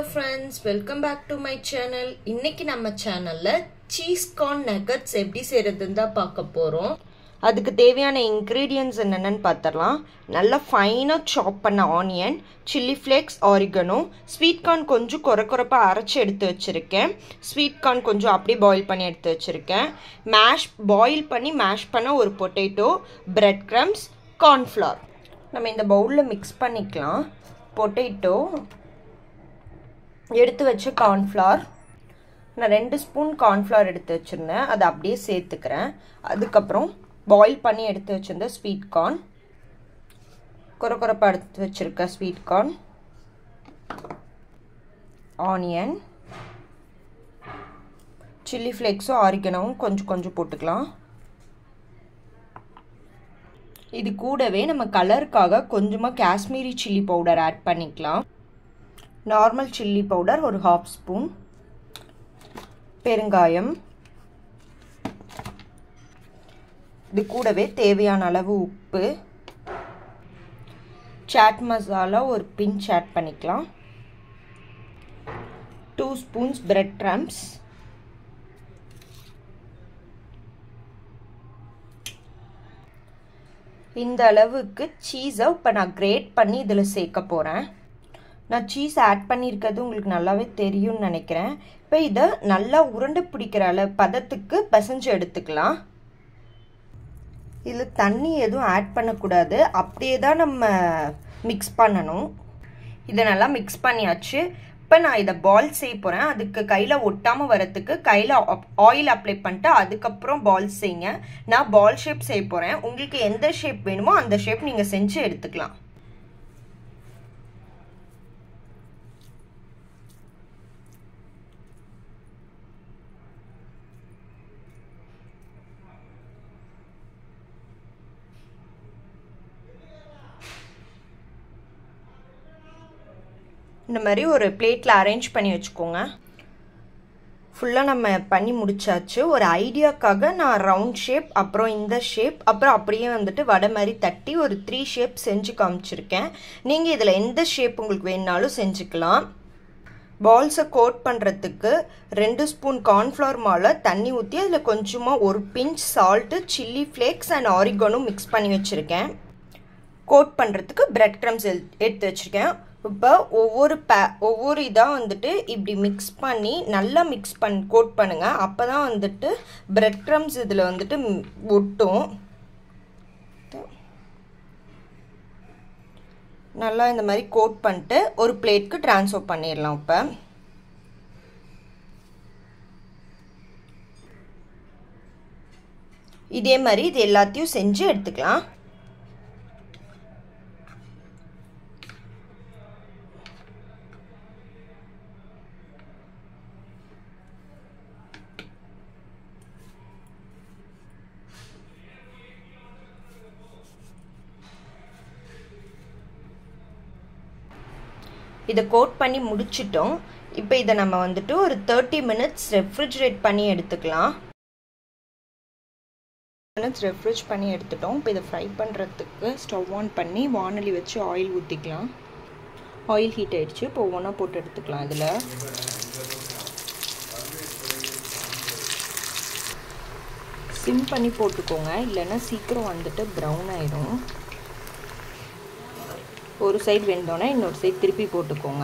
friends welcome back to my channel இன்னைக்கு நம்ம சேனலில் சீஸ் கார்ன் நகட்ஸ் எப்படி செய்கிறதுன்னு தான் பார்க்க போகிறோம் அதுக்கு தேவையான இன்க்ரீடியன்ட்ஸ் என்னென்னு பார்த்துடலாம் நல்லா ஃபைனாக சாப் பண்ண onion chilli flakes oregano sweet corn கொஞ்சம் குறை குறைப்பாக அரைச்சி எடுத்து வச்சுருக்கேன் ஸ்வீட் கார்ன் கொஞ்சம் அப்படியே பாயில் பண்ணி எடுத்து வச்சுருக்கேன் மேஷ் பாயில் பண்ணி மேஷ் பண்ண ஒரு பொட்டேட்டோ பிரெட் க்ரம்ஸ் கார்ன்ஃப்ளவர் நம்ம இந்த பவுலில் மிக்ஸ் பண்ணிக்கலாம் பொட்டேட்டோ எடுத்து வச்ச கார்ன்ஃப்ளவர் நான் ரெண்டு ஸ்பூன் கார்ன்ஃப்ளவர் எடுத்து வச்சுருந்தேன் அதை அப்படியே சேர்த்துக்கிறேன் அதுக்கப்புறம் பாயில் பண்ணி எடுத்து வச்சுருந்த ஸ்வீட் கார்ன் குறை குறைப்பாக எடுத்து வச்சுருக்க ஸ்வீட் கார்ன் ஆனியன் சில்லி ஃப்ளேக்ஸும் ஆரிக்கனவும் கொஞ்சம் கொஞ்சம் போட்டுக்கலாம் இது கூடவே நம்ம கலருக்காக கொஞ்சமாக காஷ்மீரி சில்லி பவுடர் ஆட் பண்ணிக்கலாம் நார்மல் சில்லி பவுடர் ஒரு ஹாஃப் ஸ்பூன் பெருங்காயம் இது கூடவே தேவையான அளவு உப்பு சாட் மசாலா ஒரு பிஞ்ச் ஆட் பண்ணிக்கலாம் டூ ஸ்பூன்ஸ் பிரெட் க்ரம்ஸ் இந்த அளவுக்கு சீஸை இப்போ நான் கிரேட் பண்ணி இதில் சேர்க்க போகிறேன் நான் சீஸ் ஆட் பண்ணியிருக்கிறது உங்களுக்கு நல்லாவே தெரியும்னு நினைக்கிறேன் இப்போ இதை நல்லா உருண்டை பிடிக்கிற அளவு பதத்துக்கு பிசைஞ்சு எடுத்துக்கலாம் இதில் தண்ணி எதுவும் ஆட் பண்ணக்கூடாது அப்படியே தான் நம்ம மிக்ஸ் பண்ணணும் இதை நல்லா மிக்ஸ் பண்ணியாச்சு இப்போ நான் இதை பால் செய்ய போகிறேன் அதுக்கு கையில் ஒட்டாமல் வரத்துக்கு கையில் ஆயில் அப்ளை பண்ணிட்டு அதுக்கப்புறம் பால் செய்யுங்க நான் பால் ஷேப் செய்ய போகிறேன் உங்களுக்கு எந்த ஷேப் வேணுமோ அந்த ஷேப் நீங்கள் செஞ்சு எடுத்துக்கலாம் இந்த மாதிரி ஒரு பிளேட்டில் அரேஞ்ச் பண்ணி வச்சுக்கோங்க ஃபுல்லாக நம்ம பண்ணி முடிச்சாச்சு ஒரு ஐடியாக்காக நான் ரவுண்ட் ஷேப் அப்புறம் இந்த ஷேப் அப்புறம் அப்படியே வந்துட்டு வடை மாதிரி தட்டி ஒரு த்ரீ ஷேப் செஞ்சு காமிச்சிருக்கேன் நீங்கள் இதில் எந்த ஷேப் உங்களுக்கு வேணுனாலும் செஞ்சுக்கலாம் பால்ஸை கோட் பண்ணுறதுக்கு ரெண்டு ஸ்பூன் கார்ன்ஃப்ளவர் மாலை தண்ணி ஊற்றி அதில் கொஞ்சமாக ஒரு pinch salt chilli flakes and ஆரிகனும் மிக்ஸ் பண்ணி வச்சுருக்கேன் கோட் பண்ணுறதுக்கு பிரெட் க்ரம்ஸ் எடுத்து வச்சுருக்கேன் இப்போ ஒவ்வொரு பே ஒவ்வொரு இதாக வந்துட்டு இப்படி மிக்ஸ் பண்ணி நல்லா மிக்ஸ் பண் கோட் பண்ணுங்கள் அப்போ தான் வந்துட்டு பிரெட் க்ரம்ஸ் இதில் வந்துட்டு ஒட்டும் நல்லா இந்த மாதிரி கோட் பண்ணிட்டு ஒரு பிளேட்க்கு ட்ரான்ஸ்ஃபர் பண்ணிடலாம் இப்போ இதே மாதிரி இது எல்லாத்தையும் செஞ்சு எடுத்துக்கலாம் இதை கோட் பண்ணி முடிச்சிட்டோம் இப்போ இதை நம்ம வந்துட்டு ஒரு தேர்ட்டி மினிட்ஸ் ரெஃப்ரிஜரேட் பண்ணி எடுத்துக்கலாம் மினிட்ஸ் ரெஃப்ரிஜ் பண்ணி எடுத்துட்டோம் இப்போ இதை ஃப்ரை பண்ணுறதுக்கு ஸ்டவ் ஆன் பண்ணி வானொலி வச்சு ஆயில் ஊற்றிக்கலாம் ஆயில் ஹீட் ஆகிடுச்சு இப்போ ஒவ்வொன்றா போட்டு எடுத்துக்கலாம் இதில் சிம் பண்ணி போட்டுக்கோங்க இல்லைன்னா சீக்கிரம் வந்துட்டு ப்ரௌன் ஆகிடும் ஒரு சைடு வெந்தோடனே இன்னொரு சைடு திருப்பி போட்டுக்கோங்க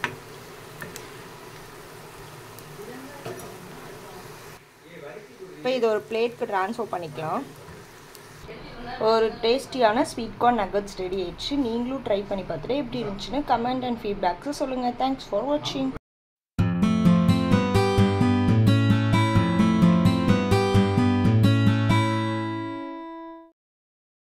இப்போ இது ஒரு பிளேட்க்கு ட்ரான்ஸ்ஃபர் பண்ணிக்கலாம் ஒரு டேஸ்டியான ஸ்வீட் கார்ன் நகட்ஸ் ரெடி ஆயிடுச்சு நீங்களும் ட்ரை பண்ணி பார்த்துட்டு எப்படி இருந்துச்சுன்னு கமெண்ட் அண்ட் ஃபீட்பேக்ஸை சொல்லுங்கள் தேங்க்ஸ் ஃபார் வாட்சிங்